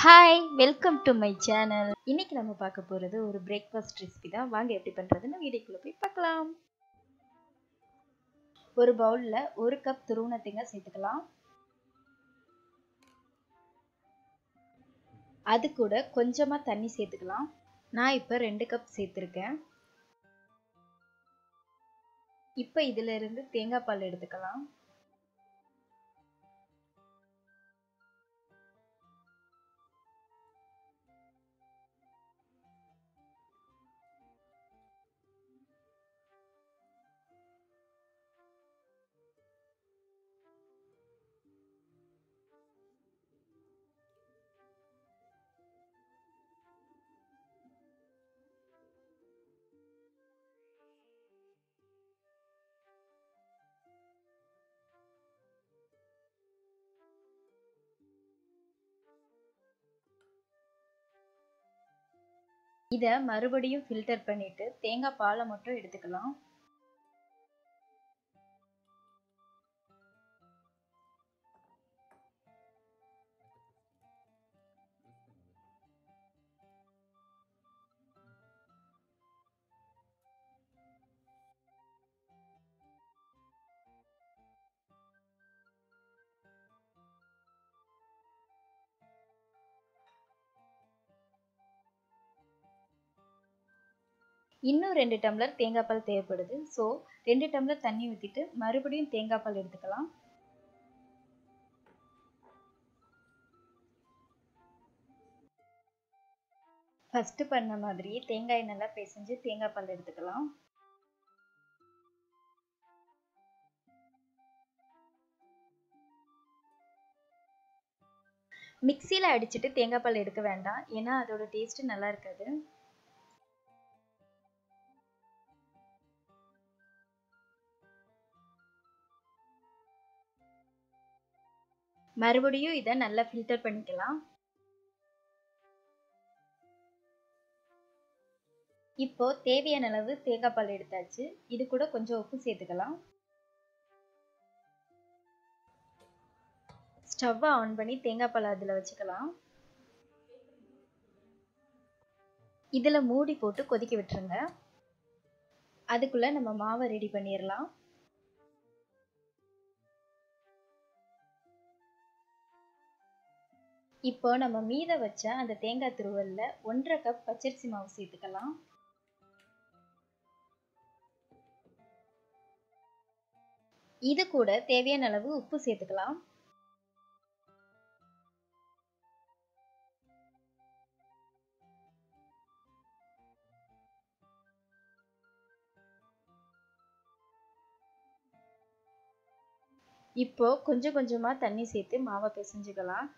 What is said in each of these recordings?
hi welcome to my channel இன்னைக்கு நம்ம பார்க்க போகிறது ஒரு பிரேக்ஃபாஸ்ட் ரெசிபி தான் வாங்க எப்படி பண்ணுறதுன்னு வீடியோக்குள்ளே போய் பார்க்கலாம் ஒரு பவுலில் ஒரு கப் துருவன தேங்காய் சேர்த்துக்கலாம் அது கூட கொஞ்சமாக தண்ணி சேர்த்துக்கலாம் நான் இப்போ ரெண்டு கப் சேர்த்துருக்கேன் இப்போ இதில் இருந்து தேங்காய் பால் எடுத்துக்கலாம் இதை மறுபடியும் ஃபில்டர் பண்ணிட்டு தேங்காய் பாலை மட்டும் எடுத்துக்கலாம் இன்னும் ரெண்டு டம்ளர் தேங்காய் பால் தேவைப்படுது ஸோ ரெண்டு டம்ளர் தண்ணி ஊற்றிட்டு மறுபடியும் தேங்காய் பால் எடுத்துக்கலாம் ஃபஸ்ட்டு பண்ண மாதிரியே தேங்காய் நல்லா பிசைஞ்சு தேங்காய் பால் எடுத்துக்கலாம் மிக்சியில் அடிச்சுட்டு தேங்காய் பால் எடுக்க வேண்டாம் ஏன்னா அதோட டேஸ்ட்டு நல்லா இருக்காது மறுபடியும் இதை நல்லா ஃபில்டர் பண்ணிக்கலாம் இப்போ தேவையான அளவு தேங்காய் பால் எடுத்தாச்சு இது கூட கொஞ்சம் உப்பு சேர்த்துக்கலாம் ஸ்டவ்வை ஆன் பண்ணி தேங்காய் பால் அதில் வச்சுக்கலாம் இதில் மூடி போட்டு கொதிக்க விட்டுருங்க அதுக்குள்ளே நம்ம மாவை ரெடி பண்ணிடலாம் இப்போ நம்ம மீத வச்ச அந்த தேங்காய் துருவல்ல ஒன்றரை கப் பச்சரிசி மாவு சேர்த்துக்கலாம் இது கூட தேவையான அளவு உப்பு சேர்த்துக்கலாம் இப்போ கொஞ்சம் கொஞ்சமா தண்ணி சேர்த்து மாவை பிசைஞ்சுக்கலாம்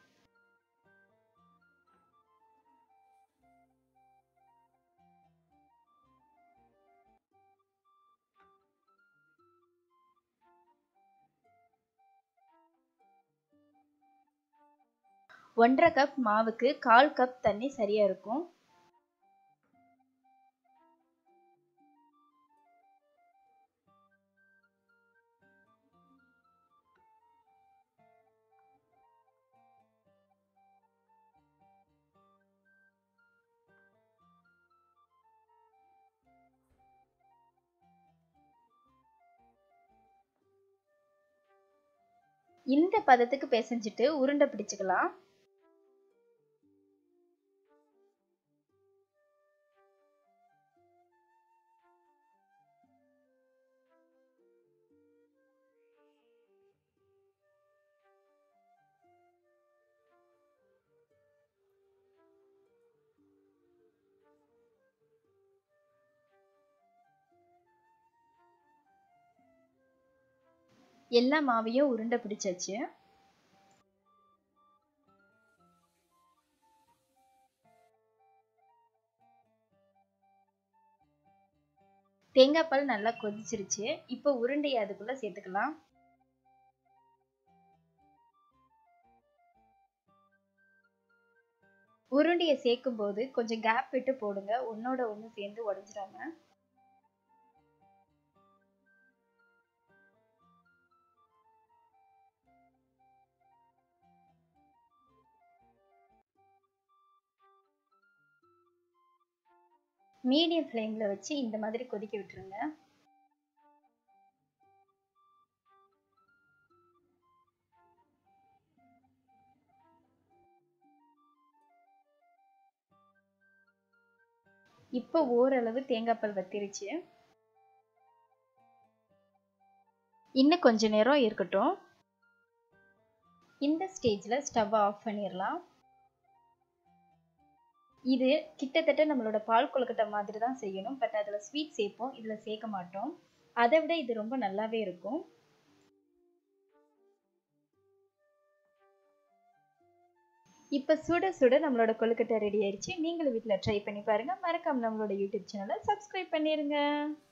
ஒன்றரை கப் மாவுக்கு கால் கப் தண்ணி சரியா இருக்கும் இந்த பதத்துக்கு பிசைஞ்சிட்டு உருண்டை பிடிச்சுக்கலாம் எல்லா மாவையும் உருண்டை பிடிச்சாச்சு தேங்காய் பால் நல்லா கொதிச்சிருச்சு இப்போ உருண்டையை அதுக்குள்ள சேர்த்துக்கலாம் உருண்டையை சேர்க்கும் போது கொஞ்சம் கேப் விட்டு போடுங்க ஒன்னோட ஒன்று சேர்ந்து உடஞ்சிடாம மீடியம் ஃப்ளேமில் வச்சு இந்த மாதிரி கொதிக்க விட்டுருங்க இப்போ ஓரளவு தேங்காய் பால் வத்திருச்சு இன்னும் கொஞ்ச நேரம் இருக்கட்டும் இந்த ஸ்டேஜில் ஸ்டவ்வை ஆஃப் பண்ணிடலாம் இது கிட்டத்தட்ட நம்மளோட பால் கொழுக்கட்டை மாதிரி தான் செய்யணும் பட் அதில் ஸ்வீட் சேர்ப்போம் இதில் சேர்க்க மாட்டோம் அதை விட இது ரொம்ப நல்லாவே இருக்கும் இப்போ சுட சுட நம்மளோட கொழுக்கட்டை ரெடி ஆயிடுச்சு நீங்களும் வீட்டில் ட்ரை பண்ணி பாருங்கள் மறக்காம நம்மளோட யூடியூப் சேனலை சப்ஸ்கிரைப் பண்ணிடுங்க